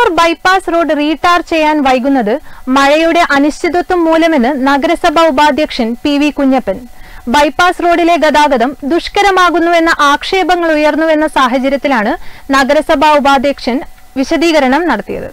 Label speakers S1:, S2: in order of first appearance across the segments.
S1: Payyanur bypass road retar ചെയ്യാൻ വൈകുന്നത് മഴയുടെ അനിശ്ചിതത്വം മൂലമെന്ന് നഗരസഭാ ഉപാധ്യക്ഷൻ പി വി കുഞ്ഞപ്പൻ ബൈപ്പാസ് റോഡിലെ ഗതാഗതം ദുഷ്കരമാകുന്നുവെന്ന ആക്ഷേപങ്ങൾ ഉയർന്നുവെന്ന സാഹചര്യത്തിലാണ് നഗരസഭാ ഉപാധ്യക്ഷൻ വിശദീകരണം നടത്തിയത്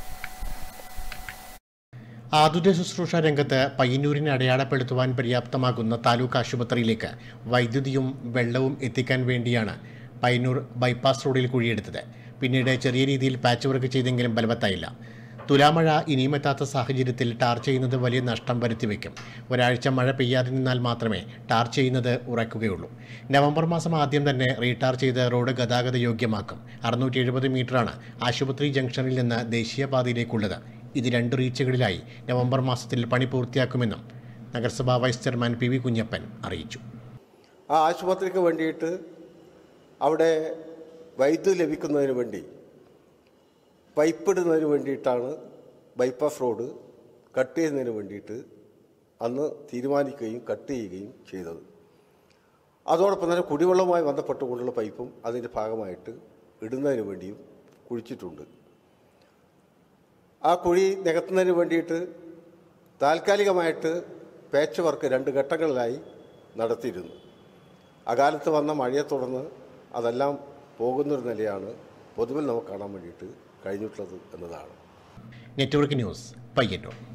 S2: ആതുര ശുശ്രൂഷ രംഗത്ത് പയ്യന്നൂരിനെ അടയാളപ്പെടുത്തുവാൻ പര്യാപ്തമാകുന്ന താലൂക്ക് ആശുപത്രിയിലേക്ക് വൈദ്യുതിയും വെള്ളവും എത്തിക്കാൻ വേണ്ടിയാണ് പയ്യന്നൂർ ബൈപ്പാസ് റോഡിൽ കുഴിയെടുത്തത് പിന്നീട് ചെറിയ രീതിയിൽ പാച്ച് വർക്ക് ചെയ്തെങ്കിലും ഫലവത്തായില്ല തുലാമഴ ഇനിയും എത്താത്ത സാഹചര്യത്തിൽ ടാർ ചെയ്യുന്നത് വലിയ നഷ്ടം വരുത്തിവെക്കും ഒരാഴ്ച മഴ പെയ്യാതെ നിന്നാൽ മാത്രമേ ടാർ ചെയ്യുന്നത് ഉറക്കുകയുള്ളൂ നവംബർ മാസം ആദ്യം തന്നെ റീടാർ ചെയ്ത് റോഡ് ഗതാഗത യോഗ്യമാക്കും അറുന്നൂറ്റി എഴുപത് മീറ്ററാണ് ആശുപത്രി ജംഗ്ഷനിൽ നിന്ന് ദേശീയപാതയിലേക്കുള്ളത് ഇത് രണ്ട് റീച്ചുകളിലായി നവംബർ മാസത്തിൽ പണി പൂർത്തിയാക്കുമെന്നും നഗരസഭാ vice chairman P V Kunjappan അറിയിച്ചു
S3: ആ ആശുപത്രിക്ക് വേണ്ടിയിട്ട് അവിടെ വൈദ്യുതി ലഭിക്കുന്നതിന് വേണ്ടി പൈപ്പ് ഇടുന്നതിന് വേണ്ടിയിട്ടാണ് ബൈപ്പാസ് റോഡ് കട്ട് ചെയ്യുന്നതിന് വേണ്ടിയിട്ട് അന്ന് തീരുമാനിക്കുകയും കട്ട് ചെയ്യുകയും ചെയ്തത് അതോടൊപ്പം തന്നെ കുടിവെള്ളവുമായി ബന്ധപ്പെട്ടുകൊണ്ടുള്ള പൈപ്പും അതിൻ്റെ ഭാഗമായിട്ട് ഇടുന്നതിന് വേണ്ടിയും കുഴിച്ചിട്ടുണ്ട് ആ കുഴി നികത്തുന്നതിന് വേണ്ടിയിട്ട് താൽക്കാലികമായിട്ട് പേച്ച് വർക്ക് രണ്ട് ഘട്ടങ്ങളിലായി നടത്തിയിരുന്നു അകാലത്ത് വന്ന മഴയെ തുടർന്ന് അതെല്ലാം പോകുന്നൊരു നിലയാണ് പൊതുവിൽ നമുക്ക് കാണാൻ വേണ്ടിയിട്ട് കഴിഞ്ഞിട്ടുള്ളത് എന്നതാണ്
S2: നെറ്റ്വർക്ക് ന്യൂസ് പയ്യന്നൂർ